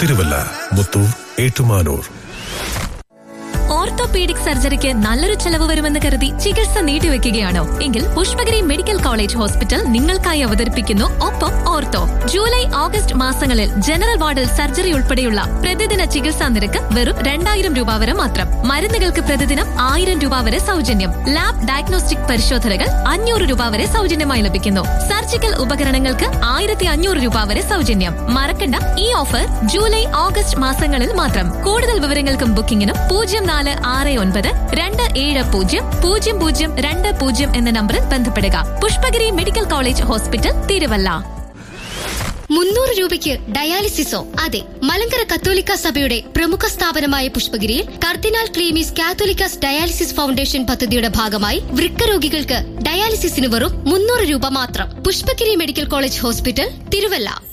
Thiruvalla Muthoor Ettumanoor orthopaedic സർജറിക്ക് നല്ലൊരു ചെലവ് വരുമെന്ന് കരുതി ചികിത്സ നീട്ടിവെക്കുകയാണോ എങ്കിൽ പുഷ്പഗിരി മെഡിക്കൽ കോളേജ് ഹോസ്പിറ്റൽ നിങ്ങൾക്കായി അവതരിപ്പിക്കുന്നു ഒപ്പം ഓർത്തോ ജൂലൈ ഓഗസ്റ്റ് മാസങ്ങളിൽ ജനറൽ വാർഡിൽ സർജറി ഉൾപ്പെടെയുള്ള പ്രതിദിന ചികിത്സാ നിരക്ക് വെറും രണ്ടായിരം രൂപ വരെ മാത്രം മരുന്നുകൾക്ക് പ്രതിദിനം ആയിരം രൂപ വരെ സൗജന്യം ലാബ് ഡയഗ്നോസ്റ്റിക് പരിശോധനകൾ അഞ്ഞൂറ് രൂപ വരെ സൗജന്യമായി ലഭിക്കുന്നു സർജിക്കൽ ഉപകരണങ്ങൾക്ക് ആയിരത്തി അഞ്ഞൂറ് രൂപ വരെ സൗജന്യം മറക്കണ്ട ഈ ഓഫർ ജൂലൈ ഓഗസ്റ്റ് മാസങ്ങളിൽ മാത്രം കൂടുതൽ വിവരങ്ങൾക്കും ബുക്കിംഗിനും പൂജ്യം നാല് ആറ് ഒൻപത് രണ്ട് ഏഴ് പൂജ്യം പൂജ്യം പൂജ്യം രണ്ട് പൂജ്യം എന്ന നമ്പറിൽ ബന്ധപ്പെടുക Pushpagiri medical college hospital Thiruvalla മുന്നൂറ് രൂപയ്ക്ക് ഡയാലിസിസോ അതെ മലങ്കര കത്തോലിക്ക സഭയുടെ പ്രമുഖ സ്ഥാപനമായ പുഷ്പഗിരിയിൽ cardinal Cleemis Catholicos dialysis foundation പദ്ധതിയുടെ ഭാഗമായി വൃക്ക രോഗികൾക്ക് ഡയാലിസിസിന് വെറും മുന്നൂറ് രൂപ മാത്രം Pushpagiri medical college hospital Thiruvalla